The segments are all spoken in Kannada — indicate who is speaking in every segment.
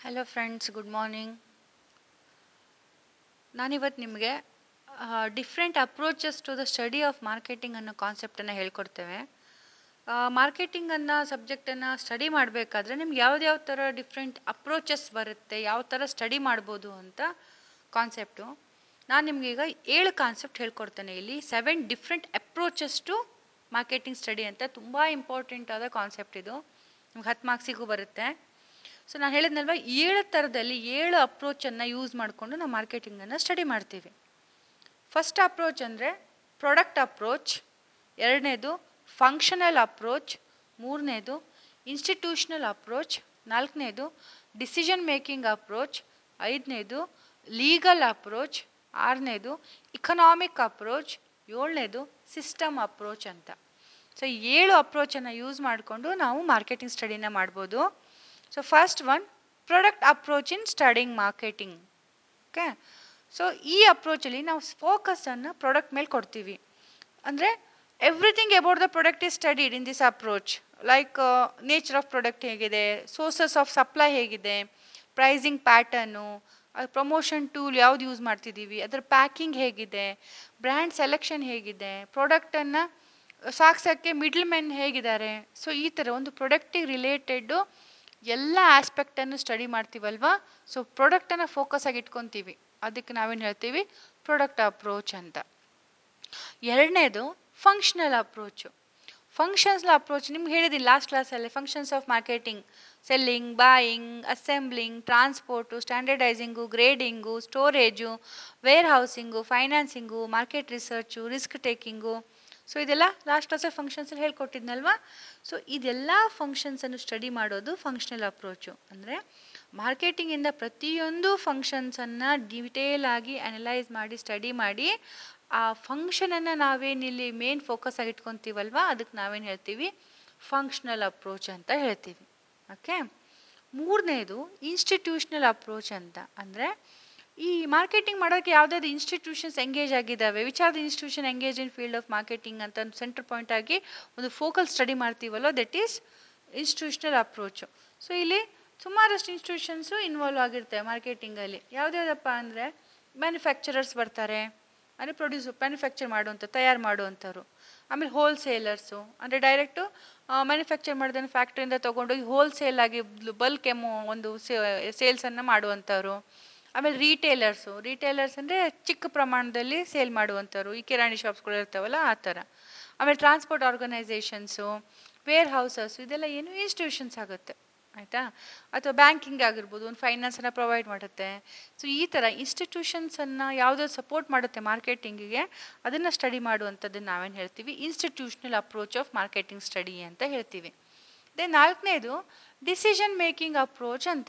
Speaker 1: ಹಲೋ ಫ್ರೆಂಡ್ಸ್ ಗುಡ್ ಮಾರ್ನಿಂಗ್ ನಾನಿವತ್ತು ನಿಮಗೆ different approaches to the study of marketing ಅನ್ನೋ ಕಾನ್ಸೆಪ್ಟನ್ನು ಹೇಳ್ಕೊಡ್ತೇವೆ ಮಾರ್ಕೆಟಿಂಗ್ ಅನ್ನೋ ಸಬ್ಜೆಕ್ಟನ್ನು ಸ್ಟಡಿ ಮಾಡಬೇಕಾದ್ರೆ ನಿಮ್ಗೆ ಯಾವ್ದು ಥರ ಡಿಫ್ರೆಂಟ್ ಅಪ್ರೋಚಸ್ ಬರುತ್ತೆ ಯಾವ ಥರ ಸ್ಟಡಿ ಮಾಡ್ಬೋದು ಅಂತ ಕಾನ್ಸೆಪ್ಟು ನಾನು ನಿಮಗೀಗ ಏಳು ಕಾನ್ಸೆಪ್ಟ್ ಹೇಳ್ಕೊಡ್ತೇನೆ ಇಲ್ಲಿ seven different approaches to marketing study ಅಂತ ತುಂಬ ಇಂಪಾರ್ಟೆಂಟ್ ಆದ ಕಾನ್ಸೆಪ್ಟ್ ಇದು ನಿಮ್ಗೆ ಹತ್ತು ಮಾರ್ಕ್ಸಿಗೂ ಬರುತ್ತೆ ಸೊ ನಾನು ಹೇಳಿದ್ನಲ್ವ ಏಳು ಥರದಲ್ಲಿ ಏಳು ಅಪ್ರೋಚನ್ನು ಯೂಸ್ ಮಾಡಿಕೊಂಡು ನಾವು ಮಾರ್ಕೆಟಿಂಗನ್ನು ಸ್ಟಡಿ ಮಾಡ್ತೀವಿ ಫಸ್ಟ್ ಅಪ್ರೋಚ್ ಅಂದರೆ ಪ್ರಾಡಕ್ಟ್ ಅಪ್ರೋಚ್ ಎರಡನೇದು ಫಂಕ್ಷನಲ್ ಅಪ್ರೋಚ್ ಮೂರನೇದು ಇನ್ಸ್ಟಿಟ್ಯೂಷನಲ್ ಅಪ್ರೋಚ್ ನಾಲ್ಕನೇದು ಡಿಸಿಷನ್ ಮೇಕಿಂಗ್ ಅಪ್ರೋಚ್ ಐದನೇದು ಲೀಗಲ್ ಅಪ್ರೋಚ್ ಆರನೇದು ಇಕನಾಮಿಕ್ ಅಪ್ರೋಚ್ ಏಳನೇದು ಸಿಸ್ಟಮ್ ಅಪ್ರೋಚ್ ಅಂತ ಸೊ ಏಳು ಅಪ್ರೋಚನ್ನು ಯೂಸ್ ಮಾಡಿಕೊಂಡು ನಾವು ಮಾರ್ಕೆಟಿಂಗ್ ಸ್ಟಡಿನ ಮಾಡ್ಬೋದು so first one product approach in studying marketing okay so ಈ ಅಪ್ರೋಚಲ್ಲಿ ನಾವು ಫೋಕಸನ್ನು ಪ್ರಾಡಕ್ಟ್ ಮೇಲೆ ಕೊಡ್ತೀವಿ ಅಂದರೆ everything about the product is studied in this approach like nature of product ಹೇಗಿದೆ ಸೋರ್ಸಸ್ ಆಫ್ ಸಪ್ಲೈ ಹೇಗಿದೆ ಪ್ರೈಸಿಂಗ್ ಪ್ಯಾಟರ್ನು ಪ್ರಮೋಷನ್ ಟೂಲ್ ಯಾವ್ದು ಯೂಸ್ ಮಾಡ್ತಿದ್ದೀವಿ ಅದರ ಪ್ಯಾಕಿಂಗ್ ಹೇಗಿದೆ ಬ್ರ್ಯಾಂಡ್ ಸೆಲೆಕ್ಷನ್ ಹೇಗಿದೆ ಪ್ರಾಡಕ್ಟನ್ನು ಸಾಕ್ಸೋಕ್ಕೆ ಮಿಡ್ಲ್ ಮೆನ್ ಹೇಗಿದ್ದಾರೆ ಸೊ ಈ ಥರ ಒಂದು ಪ್ರೊಡಕ್ಟಿಗೆ ರಿಲೇಟೆಡ್ಡು ಎಲ್ಲ ಆಸ್ಪೆಕ್ಟನ್ನು ಸ್ಟಡಿ ಮಾಡ್ತೀವಲ್ವಾ ಸೊ ಪ್ರಾಡಕ್ಟನ್ನು ಫೋಕಸ್ ಆಗಿ ಇಟ್ಕೊತೀವಿ ಅದಕ್ಕೆ ನಾವೇನು ಹೇಳ್ತೀವಿ ಪ್ರಾಡಕ್ಟ್ ಅಪ್ರೋಚ್ ಅಂತ ಎರಡನೇದು ಫಂಕ್ಷನಲ್ ಅಪ್ರೋಚು ಫಂಕ್ಷನ್ಸ್ನ ಅಪ್ರೋಚ್ ನಿಮ್ಗೆ ಹೇಳಿದ್ದೀನಿ ಲಾಸ್ಟ್ ಕ್ಲಾಸಲ್ಲಿ functions of marketing selling buying assembling transport standardising grading storage warehousing financing market research risk taking so ಇದೆಲ್ಲ ಲಾಸ್ಟ್ ಕ್ಲಾಸಲ್ಲಿ ಫಂಕ್ಷನ್ಸಲ್ಲಿ ಹೇಳ್ಕೊಟ್ಟಿದ್ನಲ್ವಾ ಸೊ ಇದೆಲ್ಲ ಫಂಕ್ಷನ್ಸನ್ನು ಸ್ಟಡಿ ಮಾಡೋದು ಫಂಕ್ಷನಲ್ ಅಪ್ರೋಚು ಅಂದರೆ ಮಾರ್ಕೆಟಿಂಗಿಂದ ಪ್ರತಿಯೊಂದು ಫಂಕ್ಷನ್ಸನ್ನು ಡಿಟೇಲ್ ಆಗಿ ಅನಲೈಸ್ ಮಾಡಿ ಸ್ಟಡಿ ಮಾಡಿ ಆ ಫಂಕ್ಷನನ್ನು ನಾವೇನಿಲ್ಲಿ ಮೇನ್ ಫೋಕಸ್ ಆಗಿ ಇಟ್ಕೊತೀವಲ್ವ ಅದಕ್ಕೆ ನಾವೇನು ಹೇಳ್ತೀವಿ ಫಂಕ್ಷನಲ್ ಅಪ್ರೋಚ್ ಅಂತ ಹೇಳ್ತೀವಿ ಓಕೆ ಮೂರನೇದು ಇನ್ಸ್ಟಿಟ್ಯೂಷನಲ್ ಅಪ್ರೋಚ್ ಅಂತ ಅಂದರೆ ಈ ಮಾರ್ಕೆಟಿಂಗ್ ಮಾಡೋಕ್ಕೆ ಯಾವುದಾದ್ರು ಇನ್ಸ್ಟಿಟ್ಯೂಷನ್ಸ್ ಎಂಗೇಜ್ ಆಗಿದ್ದಾವೆ which are the institution engage in field of marketing ಅಂತ ಒಂದು ಸೆಂಟರ್ ಪಾಯಿಂಟ್ ಆಗಿ ಒಂದು ಫೋಕಲ್ ಸ್ಟಡಿ ಮಾಡ್ತೀವಲ್ಲೋ that is institutional approach so ಇಲ್ಲಿ ಸುಮಾರಷ್ಟು ಇನ್ಸ್ಟಿಟ್ಯೂಷನ್ಸು ಇನ್ವಾಲ್ವ್ ಆಗಿರ್ತವೆ ಮಾರ್ಕೆಟಿಂಗಲ್ಲಿ ಯಾವುದ್ಯಾವುದಪ್ಪ ಅಂದರೆ ಮ್ಯಾನುಫ್ಯಾಕ್ಚರರ್ಸ್ ಬರ್ತಾರೆ ಅಂದರೆ ಪ್ರೊಡ್ಯೂಸ್ ಮ್ಯಾನುಫ್ಯಾಕ್ಚರ್ ಮಾಡುವಂಥ ತಯಾರು ಮಾಡುವಂಥವ್ರು ಆಮೇಲೆ ಹೋಲ್ಸೇಲರ್ಸು ಅಂದರೆ ಡೈರೆಕ್ಟು ಮ್ಯಾನುಫ್ಯಾಕ್ಚರ್ ಮಾಡಿದ ಫ್ಯಾಕ್ಟ್ರಿಯಿಂದ ತೊಗೊಂಡೋಗಿ ಹೋಲ್ಸೇಲ್ ಆಗಿ ಬಲ್ಕ್ ಎಮೋ ಒಂದು ಸೇಲ್ಸನ್ನು ಮಾಡುವಂಥವ್ರು ಆಮೇಲೆ ರೀಟೇಲರ್ಸು ರೀಟೇಲರ್ಸ್ ಅಂದರೆ ಚಿಕ್ಕ ಪ್ರಮಾಣದಲ್ಲಿ ಸೇಲ್ ಮಾಡುವಂಥವ್ರು ಈ ಕಿರಾಣಿ ಶಾಪ್ಸ್ಗಳು ಇರ್ತಾವಲ್ಲ ಆ ಥರ ಆಮೇಲೆ ಟ್ರಾನ್ಸ್ಪೋರ್ಟ್ ಆರ್ಗನೈಸೇಷನ್ಸು ವೇರ್ ಹೌಸಸ್ಸು ಇದೆಲ್ಲ ಏನು ಇನ್ಸ್ಟಿಟ್ಯೂಷನ್ಸ್ ಆಗುತ್ತೆ ಆಯಿತಾ ಅಥವಾ ಬ್ಯಾಂಕಿಂಗ್ ಆಗಿರ್ಬೋದು ಒಂದು ಫೈನಾನ್ಸನ್ನು ಪ್ರೊವೈಡ್ ಮಾಡುತ್ತೆ ಸೊ ಈ ಥರ ಇನ್ಸ್ಟಿಟ್ಯೂಷನ್ಸನ್ನು ಯಾವುದೋ ಸಪೋರ್ಟ್ ಮಾಡುತ್ತೆ ಮಾರ್ಕೆಟಿಂಗಿಗೆ ಅದನ್ನು ಸ್ಟಡಿ ಮಾಡುವಂಥದ್ದನ್ನು ನಾವೇನು ಹೇಳ್ತೀವಿ institutional approach of marketing study ಅಂತ ಹೇಳ್ತೀವಿ ದೆನ್ ನಾಲ್ಕನೇದು ಡಿಸಿಷನ್ ಮೇಕಿಂಗ್ ಅಪ್ರೋಚ್ ಅಂತ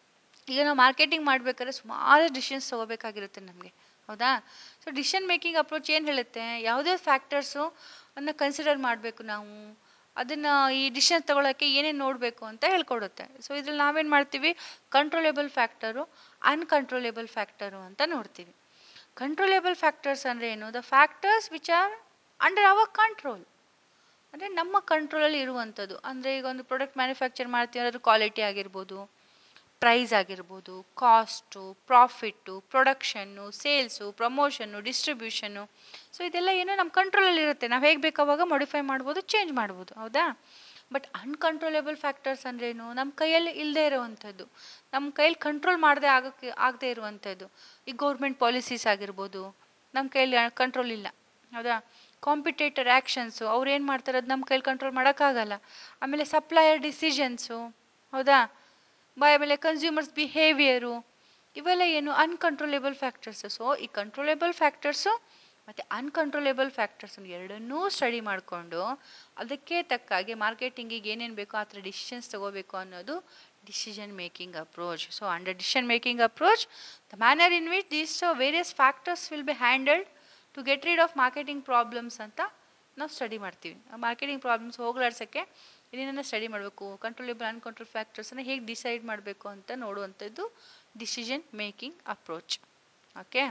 Speaker 1: ಈಗ ನಾವು ಮಾರ್ಕೆಟಿಂಗ್ ಮಾಡಬೇಕಾದ್ರೆ ಸುಮಾರು ಡಿಸಿಷನ್ಸ್ ತೊಗೋಬೇಕಾಗಿರುತ್ತೆ ನಮಗೆ ಹೌದಾ ಸೊ ಡಿಸಿಷನ್ ಮೇಕಿಂಗ್ ಅಪ್ರೋಚ್ ಏನು ಹೇಳುತ್ತೆ ಯಾವುದೇ ಫ್ಯಾಕ್ಟರ್ಸು ಅನ್ನು ಕನ್ಸಿಡರ್ ಮಾಡಬೇಕು ನಾವು ಅದನ್ನು ಈ ಡಿಸಿಷನ್ ತೊಗೊಳಕ್ಕೆ ಏನೇನು ನೋಡಬೇಕು ಅಂತ ಹೇಳ್ಕೊಡುತ್ತೆ ಸೊ ಇದ್ರಲ್ಲಿ ನಾವೇನು ಮಾಡ್ತೀವಿ ಕಂಟ್ರೋಲೇಬಲ್ ಫ್ಯಾಕ್ಟರು ಅನ್ಕಂಟ್ರೋಲೇಬಲ್ ಫ್ಯಾಕ್ಟರು ಅಂತ ನೋಡ್ತೀವಿ ಕಂಟ್ರೋಲೇಬಲ್ ಫ್ಯಾಕ್ಟರ್ಸ್ ಅಂದರೆ ಏನು the factors which are under our control ಅಂದರೆ ನಮ್ಮ ಕಂಟ್ರೋಲಲ್ಲಿ ಇರುವಂಥದ್ದು ಅಂದರೆ ಈಗ ಒಂದು ಪ್ರಾಡಕ್ಟ್ ಮ್ಯಾನುಫ್ಯಾಕ್ಚರ್ ಮಾಡ್ತೀವಿ ಅದ್ರ ಕ್ವಾಲಿಟಿ ಆಗಿರ್ಬೋದು ಪ್ರೈಸ್ ಆಗಿರ್ಬೋದು cost profit production sales promotion distribution so ಇದೆಲ್ಲ ಏನೋ ನಮ್ಮ ಕಂಟ್ರೋಲಲ್ಲಿ ಇರುತ್ತೆ ನಾವು ಹೇಗೆ ಬೇಕಾವಾಗ ಮಾಡಿಫೈ ಮಾಡ್ಬೋದು ಚೇಂಜ್ ಮಾಡ್ಬೋದು ಹೌದಾ ಬಟ್ ಅನ್ಕಂಟ್ರೋಲೇಬಲ್ ಫ್ಯಾಕ್ಟರ್ಸ್ ಅಂದ್ರೇನು ನಮ್ಮ ಕೈಯಲ್ಲಿ ಇಲ್ಲದೆ ಇರುವಂಥದ್ದು ನಮ್ಮ ಕೈಯಲ್ಲಿ ಕಂಟ್ರೋಲ್ ಮಾಡದೆ ಆಗೋಕ್ಕೆ ಆಗದೆ ಇರುವಂಥದ್ದು ಈ ಗೌರ್ಮೆಂಟ್ ಪಾಲಿಸೀಸ್ ಆಗಿರ್ಬೋದು ನಮ್ಮ ಕೈಯಲ್ಲಿ ಕಂಟ್ರೋಲ್ ಇಲ್ಲ ಹೌದಾ ಕಾಂಪಿಟೇಟರ್ ಆ್ಯಕ್ಷನ್ಸು ಅವ್ರು ಏನು ಮಾಡ್ತಾರೆ ಅದು ನಮ್ಮ ಕೈಲಿ ಕಂಟ್ರೋಲ್ ಮಾಡೋಕ್ಕಾಗಲ್ಲ ಆಮೇಲೆ ಸಪ್ಲೈಯರ್ ಡಿಸಿಷನ್ಸು ಹೌದಾ ಬೈ ಆಮೇಲೆ ಕನ್ಸ್ಯೂಮರ್ಸ್ ಬಿಹೇವಿಯರು ಇವೆಲ್ಲ ಏನು ಅನ್ಕಂಟ್ರೋಲೇಬಲ್ ಫ್ಯಾಕ್ಟರ್ಸು ಸೊ ಈ ಕಂಟ್ರೋಲೇಬಲ್ ಫ್ಯಾಕ್ಟರ್ಸು ಮತ್ತು ಅನ್ಕಂಟ್ರೋಲೇಬಲ್ ಫ್ಯಾಕ್ಟರ್ಸ್ ಎರಡನ್ನೂ ಸ್ಟಡಿ ಮಾಡಿಕೊಂಡು ಅದಕ್ಕೆ ತಕ್ಕಾಗೆ ಮಾರ್ಕೆಟಿಂಗಿಗೆ ಏನೇನು ಬೇಕೋ ಆ ಥರ ಡಿಸಿಷನ್ಸ್ ತೊಗೋಬೇಕು ಅನ್ನೋದು decision making approach so under decision making approach the manner in which these various factors will be handled to get rid of marketing problems ಅಂತ ನಾವು ಸ್ಟಡಿ ಮಾಡ್ತೀವಿ ಮಾರ್ಕೆಟಿಂಗ್ ಪ್ರಾಬ್ಲಮ್ಸ್ ಹೋಗ್ಲಾಡ್ಸೋಕ್ಕೆ ಏನೇನನ್ನ ಸ್ಟಡಿ ಮಾಡಬೇಕು ಕಂಟ್ರೋಲೇಬಲ್ ಅನ್ಕಂಟ್ರೋಲ್ ಫ್ಯಾಕ್ಟರ್ಸನ್ನು ಹೇಗೆ ಡಿಸೈಡ್ ಮಾಡಬೇಕು ಅಂತ ನೋಡುವಂಥದ್ದು decision making approach okay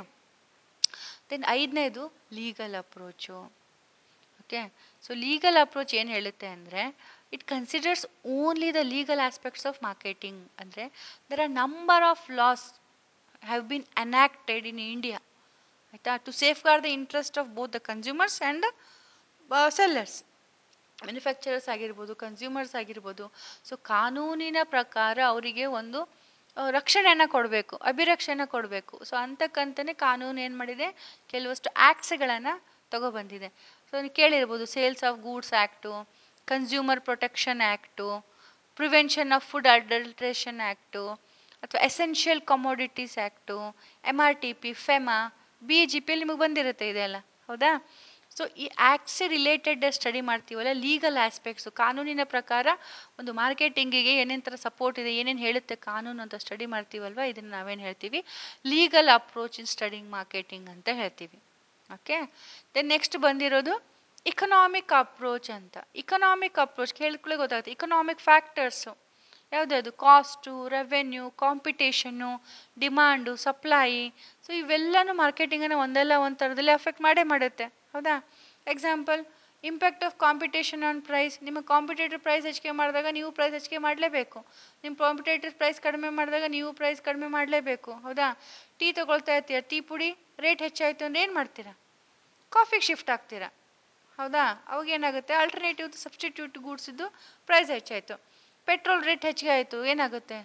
Speaker 1: then ಐದನೇದು legal approach okay so legal approach ಏನು ಹೇಳುತ್ತೆ ಅಂದರೆ it considers only the legal aspects of marketing ಅಂದರೆ there are number of laws have been enacted in India ಆಯಿತಾ to safeguard the interest of both the consumers and sellers manufacturers ಆಗಿರ್ಬೋದು ಕನ್ಸ್ಯೂಮರ್ಸ್ ಆಗಿರ್ಬೋದು ಸೊ ಕಾನೂನಿನ ಪ್ರಕಾರ ಅವರಿಗೆ ಒಂದು ಆ, ರಕ್ಷಣೆಯನ್ನು ಕೊಡಬೇಕು ಅಭಿರಕ್ಷೆಯನ್ನು ಕೊಡಬೇಕು ಸೊ ಅಂತಕ್ಕಂತನೇ ಕಾನೂನು ಏನು ಮಾಡಿದೆ ಕೆಲವಷ್ಟು ಆ್ಯಕ್ಟ್ಸ್ಗಳನ್ನು ತಗೊಬಂದಿದೆ ಸೊ ನೀವು ಕೇಳಿರ್ಬೋದು sales of goods act consumer protection act prevention of food adulteration act ಅಥವಾ essential commodities act M R T P FEMA B G ಪಿಯಲ್ಲಿ ನಿಮಗೆ ಬಂದಿರುತ್ತೆ ಇದೆಲ್ಲ ಹೌದಾ ಸೊ ಈ ಆ್ಯಕ್ಟ್ಸ್ ರಿಲೇಟೆಡ್ ಸ್ಟಡಿ ಮಾಡ್ತೀವಲ್ಲ ಲೀಗಲ್ ಆಸ್ಪೆಕ್ಟ್ಸು ಕಾನೂನಿನ ಪ್ರಕಾರ ಒಂದು ಮಾರ್ಕೆಟಿಂಗಿಗೆ ಏನೇನು ಥರ ಸಪೋರ್ಟ್ ಇದೆ ಏನೇನು ಹೇಳುತ್ತೆ ಕಾನೂನು ಅಂತ ಸ್ಟಡಿ ಮಾಡ್ತೀವಲ್ವ ಇದನ್ನು ನಾವೇನು ಹೇಳ್ತೀವಿ legal approach in studying marketing ಅಂತ ಹೇಳ್ತೀವಿ ಓಕೆ ದೆನ್ ನೆಕ್ಸ್ಟ್ ಬಂದಿರೋದು ಇಕನಾಮಿಕ್ ಅಪ್ರೋಚ್ ಅಂತ ಇಕನಾಮಿಕ್ ಅಪ್ರೋಚ್ ಕೇಳಿದ್ಕೊಳ್ಳೆ ಗೊತ್ತಾಗುತ್ತೆ ಇಕನಾಮಿಕ್ ಫ್ಯಾಕ್ಟರ್ಸು ಯಾವುದ್ಯಾವುದು cost revenue competition demand supply so ಇವೆಲ್ಲನೂ ಮಾರ್ಕೆಟಿಂಗನ್ನು ಒಂದಲ್ಲ ಒಂದು ಥರದಲ್ಲಿ ಅಫೆಕ್ಟ್ ಮಾಡೇ ಮಾಡುತ್ತೆ ಹೌದಾ example impact of competition on price ನಿಮ್ಮ ಕಾಂಪಿಟೇಟರ್ ಪ್ರೈಸ್ ಹೆಚ್ಚಿಗೆ ಮಾಡಿದಾಗ ನೀವು ಪ್ರೈಸ್ ಹೆಚ್ಚಿಗೆ ಮಾಡಲೇಬೇಕು ನಿಮ್ಮ ಕಾಂಪಿಟೇಟರ್ ಪ್ರೈಸ್ ಕಡಿಮೆ ಮಾಡಿದಾಗ ನೀವು ಪ್ರೈಸ್ ಕಡಿಮೆ ಮಾಡಲೇಬೇಕು ಹೌದಾ ಟೀ ತೊಗೊಳ್ತಾ ಇರ್ತೀರ ಟೀ ಪುಡಿ ರೇಟ್ ಹೆಚ್ಚಾಯಿತು ಅಂದ್ರೆ ಏನು ಮಾಡ್ತೀರಾ ಕಾಫಿಗೆ ಶಿಫ್ಟ್ ಆಗ್ತೀರಾ ಹೌದಾ ಅವಾಗ ಏನಾಗುತ್ತೆ ಆಲ್ಟರ್ನೇಟಿವ್ ಸಬ್ಸ್ಟಿಟ್ಯೂಟ್ ಗೂಡ್ಸಿದ್ದು ಪ್ರೈಸ್ ಹೆಚ್ಚಾಯಿತು ಪೆಟ್ರೋಲ್ ರೇಟ್ ಹೆಚ್ಚಿಗೆ ಆಯಿತು ಏನಾಗುತ್ತೆ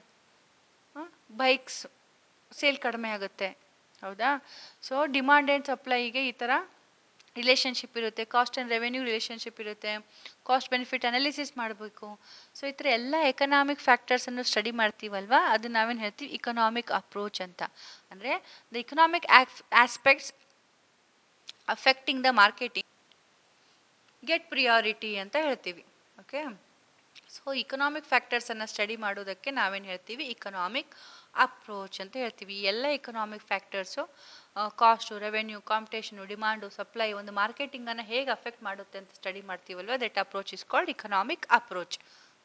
Speaker 1: ಬೈಕ್ಸ್ ಸೇಲ್ ಕಡಿಮೆ ಆಗುತ್ತೆ ಹೌದಾ ಸೊ ಡಿಮಾಂಡ್ ಆ್ಯಂಡ್ ಸಪ್ಲೈಗೆ ಈ ಥರ ರಿಲೇಷನ್ಶಿಪ್ ಇರುತ್ತೆ ಕಾಸ್ಟ್ ಆ್ಯಂಡ್ ರೆವೆನ್ಯೂ ರಿಲೇಷನ್ಶಿಪ್ ಇರುತ್ತೆ ಕಾಸ್ಟ್ ಬೆನಿಫಿಟ್ ಅನಾಲಿಸಿಸ್ ಮಾಡಬೇಕು ಸೊ ಈ ಥರ ಎಲ್ಲ ಎಕನಾಮಿಕ್ ಫ್ಯಾಕ್ಟರ್ಸನ್ನು ಸ್ಟಡಿ ಮಾಡ್ತೀವಲ್ವಾ ಅದು ನಾವೇನು ಹೇಳ್ತೀವಿ ಇಕನಾಮಿಕ್ ಅಪ್ರೋಚ್ ಅಂತ ಅಂದರೆ the economic aspects affecting the marketing get priority ಅಂತ ಹೇಳ್ತೀವಿ ಓಕೆ ಸೊ ಇಕನಾಮಿಕ್ ಫ್ಯಾಕ್ಟರ್ಸನ್ನು ಸ್ಟಡಿ ಮಾಡೋದಕ್ಕೆ ನಾವೇನು ಹೇಳ್ತೀವಿ ಇಕನಾಮಿಕ್ ಅಪ್ರೋಚ್ ಅಂತ ಹೇಳ್ತೀವಿ ಈ ಎಲ್ಲ economic factors cost revenue competition demand supply ಒಂದು ಮಾರ್ಕೆಟಿಂಗನ್ನು ಹೇಗೆ ಅಫೆಕ್ಟ್ ಮಾಡುತ್ತೆ ಅಂತ ಸ್ಟಡಿ ಮಾಡ್ತೀವಲ್ವ that approach is called economic approach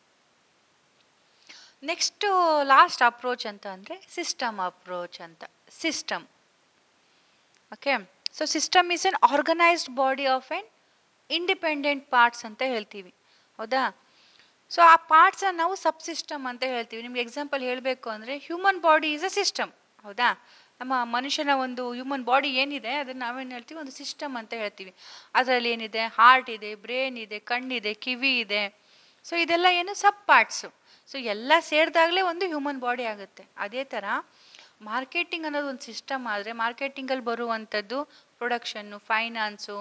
Speaker 1: next last approach ಅಂತ ಅಂದರೆ ಸಿಸ್ಟಮ್ ಅಪ್ರೋಚ್ ಅಂತ system okay so system is an organised body of an independent parts ಅಂತ ಹೇಳ್ತೀವಿ ಹೌದಾ ಸೊ ಆ ಪಾರ್ಟ್ಸನ್ನು ನಾವು ಸಬ್ ಸಿಸ್ಟಮ್ ಅಂತ ಹೇಳ್ತೀವಿ ನಿಮ್ಗೆ ಎಕ್ಸಾಂಪಲ್ ಹೇಳಬೇಕು ಅಂದರೆ human body is a system ಹೌದಾ ನಮ್ಮ ಮನುಷ್ಯನ ಒಂದು ಹ್ಯೂಮನ್ ಬಾಡಿ ಏನಿದೆ ಅದನ್ನು ನಾವೇನು ಹೇಳ್ತೀವಿ ಒಂದು ಸಿಸ್ಟಮ್ ಅಂತ ಹೇಳ್ತೀವಿ ಅದರಲ್ಲಿ ಏನಿದೆ ಹಾರ್ಟ್ ಇದೆ ಬ್ರೇನ್ ಇದೆ ಕಣ್ಣಿದೆ ಕಿವಿ ಇದೆ ಸೊ ಇದೆಲ್ಲ ಏನು ಸಬ್ ಪಾರ್ಟ್ಸು ಸೊ ಎಲ್ಲ ಸೇರಿದಾಗಲೇ ಒಂದು ಹ್ಯೂಮನ್ ಬಾಡಿ ಆಗುತ್ತೆ ಅದೇ ಥರ ಮಾರ್ಕೆಟಿಂಗ್ ಅನ್ನೋದು ಒಂದು ಸಿಸ್ಟಮ್ ಆದರೆ ಮಾರ್ಕೆಟಿಂಗಲ್ಲಿ ಬರುವಂಥದ್ದು ಪ್ರೊಡಕ್ಷನ್ನು ಫೈನಾನ್ಸು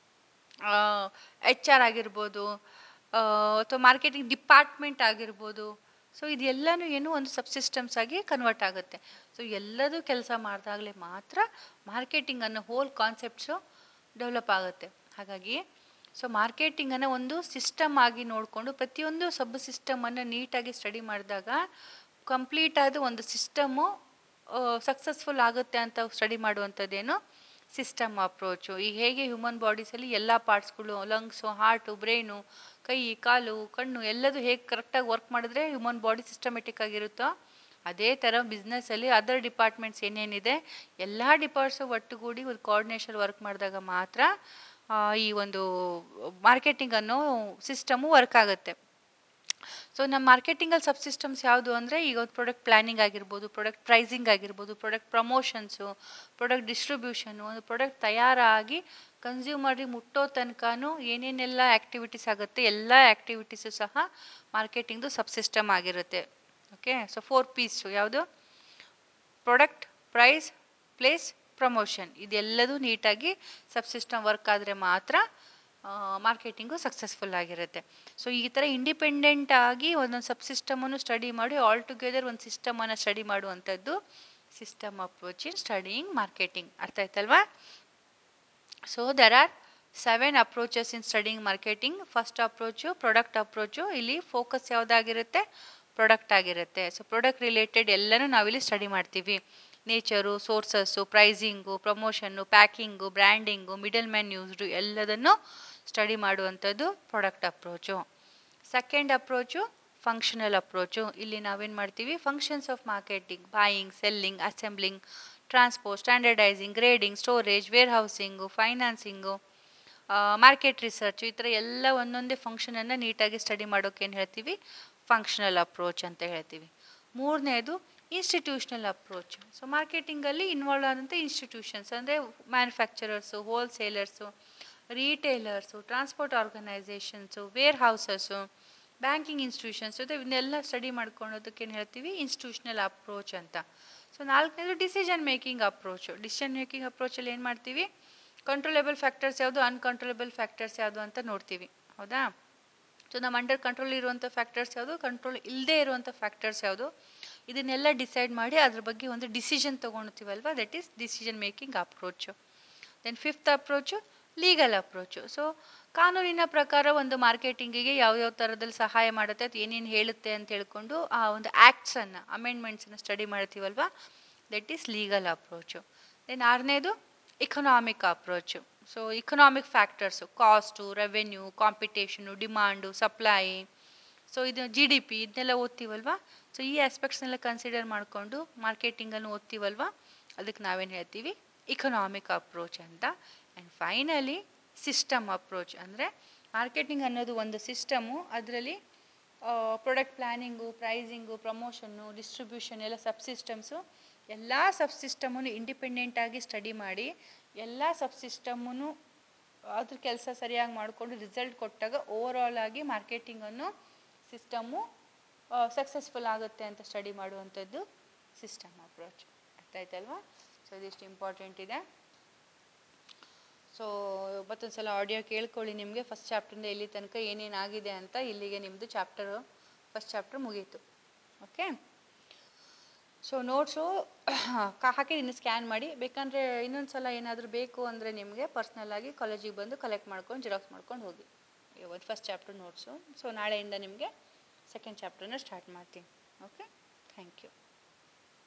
Speaker 1: ಎಚ್ ಆರ್ ಆಗಿರ್ಬೋದು ಅಥವಾ ಮಾರ್ಕೆಟಿಂಗ್ ಡಿಪಾರ್ಟ್ಮೆಂಟ್ ಆಗಿರ್ಬೋದು ಸೊ ಇದೆಲ್ಲನೂ ಏನು ಒಂದು ಸಬ್ಸಿಸ್ಟಮ್ಸ್ ಆಗಿ ಕನ್ವರ್ಟ್ ಆಗುತ್ತೆ ಸೊ ಎಲ್ಲದೂ ಕೆಲಸ ಮಾಡಿದಾಗಲೇ ಮಾತ್ರ ಮಾರ್ಕೆಟಿಂಗ್ ಅನ್ನೋ ಹೋಲ್ ಕಾನ್ಸೆಪ್ಟ್ಸು ಡೆವಲಪ್ ಆಗುತ್ತೆ ಹಾಗಾಗಿ ಸೊ ಮಾರ್ಕೆಟಿಂಗನ್ನು ಒಂದು ಸಿಸ್ಟಮ್ ಆಗಿ ನೋಡಿಕೊಂಡು ಪ್ರತಿಯೊಂದು ಸಬ್ ಸಿಸ್ಟಮನ್ನು ನೀಟಾಗಿ ಸ್ಟಡಿ ಮಾಡಿದಾಗ ಕಂಪ್ಲೀಟ್ ಆದ ಒಂದು ಸಿಸ್ಟಮು ಸಕ್ಸಸ್ಫುಲ್ ಆಗುತ್ತೆ ಅಂತ ಸ್ಟಡಿ ಮಾಡುವಂಥದ್ದೇನು ಸಿಸ್ಟಮ್ ಅಪ್ರೋಚು ಈಗ ಹೇಗೆ ಹ್ಯೂಮನ್ ಬಾಡೀಸಲ್ಲಿ ಎಲ್ಲ ಪಾರ್ಟ್ಸ್ಗಳು ಲಂಗ್ಸು ಹಾರ್ಟು ಬ್ರೈನು ಕೈ ಕಾಲು ಕಣ್ಣು ಎಲ್ಲದೂ ಹೇಗೆ ಕರೆಕ್ಟಾಗಿ ವರ್ಕ್ ಮಾಡಿದ್ರೆ ಹ್ಯೂಮನ್ ಬಾಡಿ ಸಿಸ್ಟಮೆಟಿಕ್ ಆಗಿರುತ್ತೋ ಅದೇ ಥರ ಬಿಸ್ನೆಸ್ಸಲ್ಲಿ ಅದರ್ ಡಿಪಾರ್ಟ್ಮೆಂಟ್ಸ್ ಏನೇನಿದೆ ಎಲ್ಲ ಡಿಪಾರ್ಟ್ಸು ಒಟ್ಟುಗೂಡಿ ಒಂದು ಕೋಆರ್ಡಿನೇಷನ್ ವರ್ಕ್ ಮಾಡಿದಾಗ ಮಾತ್ರ ಆ, ಈ ಒಂದು ಮಾರ್ಕೆಟಿಂಗ್ ಅನ್ನೋ ಸಿಸ್ಟಮು ವರ್ಕ್ ಆಗುತ್ತೆ ಸೊ ನಮ್ಮ ಮಾರ್ಕೆಟಿಂಗಲ್ಲಿ ಸಬ್ ಸಿಸ್ಟಮ್ಸ್ ಯಾವುದು ಅಂದರೆ ಈಗ ಒಂದು ಪ್ರಾಡಕ್ಟ್ ಪ್ಲಾನಿಂಗ್ ಆಗಿರ್ಬೋದು ಪ್ರಾಡಕ್ಟ್ ಪ್ರೈಸಿಂಗ್ ಆಗಿರ್ಬೋದು ಪ್ರಾಡಕ್ಟ್ ಪ್ರಮೋಷನ್ಸು ಪ್ರಾಡಕ್ಟ್ ಡಿಸ್ಟ್ರಿಬ್ಯೂಷನು ಒಂದು ಪ್ರಾಡಕ್ಟ್ ತಯಾರಾಗಿ ಕನ್ಸ್ಯೂಮರಿಗೆ ಮುಟ್ಟೋ ತನಕನೂ ಏನೇನೆಲ್ಲ ಆ್ಯಕ್ಟಿವಿಟೀಸ್ ಆಗುತ್ತೆ ಎಲ್ಲ ಆ್ಯಕ್ಟಿವಿಟೀಸು ಸಹ ಮಾರ್ಕೆಟಿಂಗ್ದು ಸಬ್ ಸಿಸ್ಟಮ್ ಆಗಿರುತ್ತೆ ಓಕೆ ಸೊ ಫೋರ್ ಪೀಸು ಯಾವುದು ಪ್ರಾಡಕ್ಟ್ ಪ್ರೈಸ್ ಪ್ಲೇಸ್ ಪ್ರಮೋಷನ್ ಇದೆಲ್ಲದೂ ನೀಟಾಗಿ ಸಬ್ ಸಿಸ್ಟಮ್ ವರ್ಕ್ ಆದರೆ ಮಾತ್ರ ಮಾರ್ಕೆಟಿಂಗು ಸಕ್ಸಸ್ಫುಲ್ ಆಗಿರುತ್ತೆ ಸೊ ಈ ಥರ ಇಂಡಿಪೆಂಡೆಂಟ್ ಆಗಿ ಒಂದೊಂದು ಸಬ್ ಸಿಸ್ಟಮನ್ನು ಸ್ಟಡಿ ಮಾಡಿ ಆಲ್ ಟುಗೆದರ್ ಒಂದು ಸಿಸ್ಟಮನ್ನು ಸ್ಟಡಿ ಮಾಡುವಂಥದ್ದು system approach in studying marketing ಅರ್ಥ ಆಯ್ತಲ್ವಾ so there are seven approaches in studying marketing first approach product approach ಇಲ್ಲಿ ಫೋಕಸ್ ಯಾವುದಾಗಿರುತ್ತೆ ಪ್ರಾಡಕ್ಟ್ ಆಗಿರುತ್ತೆ ಸೊ ಪ್ರಾಡಕ್ಟ್ ರಿಲೇಟೆಡ್ ಎಲ್ಲನೂ ನಾವಿಲ್ಲಿ ಸ್ಟಡಿ ಮಾಡ್ತೀವಿ nature sources pricing promotion packing branding middleman used ಎಲ್ಲದನ್ನು ಸ್ಟಡಿ ಮಾಡುವಂಥದ್ದು product approach second approach functional approach ಇಲ್ಲಿ ನಾವೇನು ಮಾಡ್ತೀವಿ functions of marketing buying selling assembling transport standardising grading storage warehousing financing market research ಈ ಥರ ಎಲ್ಲ ಒಂದೊಂದೇ ಫಂಕ್ಷನನ್ನು ನೀಟಾಗಿ ಸ್ಟಡಿ ಮಾಡೋಕೆ ಏನು ಹೇಳ್ತೀವಿ ಫಂಕ್ಷನಲ್ ಅಪ್ರೋಚ್ ಅಂತ ಹೇಳ್ತೀವಿ ಮೂರನೇದು ಇನ್ಸ್ಟಿಟ್ಯೂಷನಲ್ ಅಪ್ರೋಚ್ ಸೊ ಮಾರ್ಕೆಟಿಂಗಲ್ಲಿ ಇನ್ವಾಲ್ವ್ ಆದಂಥ ಇನ್ಸ್ಟಿಟ್ಯೂಷನ್ಸ್ ಅಂದರೆ manufacturers wholesalers retailers transport organisations warehouses banking institutions ಜೊತೆ ಇವನ್ನೆಲ್ಲ ಸ್ಟಡಿ ಮಾಡ್ಕೊಳೋದಕ್ಕೆ ಏನು ಹೇಳ್ತೀವಿ ಇನ್ಸ್ಟಿಟ್ಯೂಷನಲ್ ಅಪ್ರೋಚ್ ಅಂತ ಸೊ ನಾಲ್ಕನೇದು decision making approach decision making ಅಪ್ರೋಚಲ್ಲಿ ಏನು ಮಾಡ್ತೀವಿ ಕಂಟ್ರೋಲೇಬಲ್ ಫ್ಯಾಕ್ಟರ್ಸ್ ಯಾವುದು ಅನ್ಕಂಟ್ರೋಲೇಬಲ್ ಫ್ಯಾಕ್ಟರ್ಸ್ ಯಾವುದು ಅಂತ ನೋಡ್ತೀವಿ ಹೌದಾ ಸೊ ನಮ್ಮ ಅಂಡರ್ ಕಂಟ್ರೋಲ್ ಇರುವಂಥ ಫ್ಯಾಕ್ಟರ್ಸ್ ಯಾವುದು ಕಂಟ್ರೋಲ್ ಇಲ್ಲದೆ ಇರುವಂಥ ಫ್ಯಾಕ್ಟರ್ಸ್ ಯಾವುದು ಇದನ್ನೆಲ್ಲ ಡಿಸೈಡ್ ಮಾಡಿ ಅದ್ರ ಬಗ್ಗೆ ಒಂದು ಡಿಸಿಷನ್ ತೊಗೊಳ್ತೀವಲ್ವ that is decision making approach then fifth approach legal approach so ಕಾನೂನಿನ ಪ್ರಕಾರ ಒಂದು ಮಾರ್ಕೆಟಿಂಗಿಗೆ ಯಾವ್ಯಾವ ಥರದಲ್ಲಿ ಸಹಾಯ ಮಾಡುತ್ತೆ ಅದು ಏನೇನು ಹೇಳುತ್ತೆ ಅಂತ ಹೇಳ್ಕೊಂಡು ಆ ಒಂದು ಆ್ಯಕ್ಟ್ಸನ್ನು ಅಮೆಂಡ್ಮೆಂಟ್ಸನ್ನು ಸ್ಟಡಿ ಮಾಡ್ತೀವಲ್ವ that is legal approach then ಆರನೇದು economic approach so economic factors cost revenue competition demand supply so ಇದು ಜಿ ಡಿ ಪಿ ಇದನ್ನೆಲ್ಲ ಓದ್ತೀವಲ್ವ ಸೊ ಈ ಆಸ್ಪೆಕ್ಟ್ಸ್ನೆಲ್ಲ ಕನ್ಸಿಡರ್ ಮಾಡಿಕೊಂಡು ಮಾರ್ಕೆಟಿಂಗನ್ನು ಓದ್ತೀವಲ್ವ ಅದಕ್ಕೆ ನಾವೇನು ಹೇಳ್ತೀವಿ ಇಕನಾಮಿಕ್ ಅಪ್ರೋಚ್ ಅಂತ ಆ್ಯಂಡ್ ಫೈನಲಿ ಸಿಸ್ಟಮ್ ಅಪ್ರೋಚ್ ಅಂದರೆ ಮಾರ್ಕೆಟಿಂಗ್ ಅನ್ನೋದು ಒಂದು ಸಿಸ್ಟಮು ಅದರಲ್ಲಿ product planning pricing promotion distribution ಎಲ್ಲ ಸಬ್ ಸಿಸ್ಟಮ್ಸು ಎಲ್ಲ ಸಬ್ ಸಿಸ್ಟಮನ್ನು ಇಂಡಿಪೆಂಡೆಂಟಾಗಿ ಸ್ಟಡಿ ಮಾಡಿ ಎಲ್ಲ ಸಬ್ ಸಿಸ್ಟಮನ್ನು ಅದ್ರ ಕೆಲಸ ಸರಿಯಾಗಿ ಮಾಡಿಕೊಂಡು ರಿಸಲ್ಟ್ ಕೊಟ್ಟಾಗ ಓವರ್ ಆಲ್ ಆಗಿ ಮಾರ್ಕೆಟಿಂಗನ್ನು ಸಿಸ್ಟಮು ಸಕ್ಸಸ್ಫುಲ್ ಆಗುತ್ತೆ ಅಂತ ಸ್ಟಡಿ ಮಾಡುವಂಥದ್ದು ಸಿಸ್ಟಮ್ ಅಪ್ರೋಚ್ ಅರ್ಥ ಆಯ್ತಲ್ವಾ ಸೊ ಇದಿಷ್ಟು ಇಂಪಾರ್ಟೆಂಟ್ ಇದೆ ಸೊ ಮತ್ತೊಂದು ಸಲ ಆಡಿಯೋ ಕೇಳ್ಕೊಳ್ಳಿ ನಿಮಗೆ ಫಸ್ಟ್ ಚಾಪ್ಟ್ರಿಂದ ಇಲ್ಲಿ ತನಕ ಏನೇನಾಗಿದೆ ಅಂತ ಇಲ್ಲಿಗೆ ನಿಮ್ಮದು ಚಾಪ್ಟರು ಫಸ್ಟ್ ಚಾಪ್ಟರ್ ಮುಗೀತು ಓಕೆ ಸೊ ನೋಟ್ಸು ಹಾಕಿದ್ದೀನಿ ಸ್ಕ್ಯಾನ್ ಮಾಡಿ ಬೇಕಂದರೆ ಇನ್ನೊಂದು ಸಲ ಏನಾದರೂ ಬೇಕು ಅಂದರೆ ನಿಮಗೆ ಪರ್ಸ್ನಲ್ಲಾಗಿ ಕಾಲೇಜಿಗೆ ಬಂದು ಕಲೆಕ್ಟ್ ಮಾಡ್ಕೊಂಡು ಜಿರಾಕ್ಸ್ ಮಾಡ್ಕೊಂಡು ಹೋಗಿ ಇವತ್ತು ಫಸ್ಟ್ ಚಾಪ್ಟರ್ ನೋಟ್ಸು ಸೊ ನಾಳೆಯಿಂದ ನಿಮಗೆ ಸೆಕೆಂಡ್ ಚಾಪ್ಟರ್ನ ಸ್ಟಾರ್ಟ್ ಮಾಡ್ತೀನಿ ಓಕೆ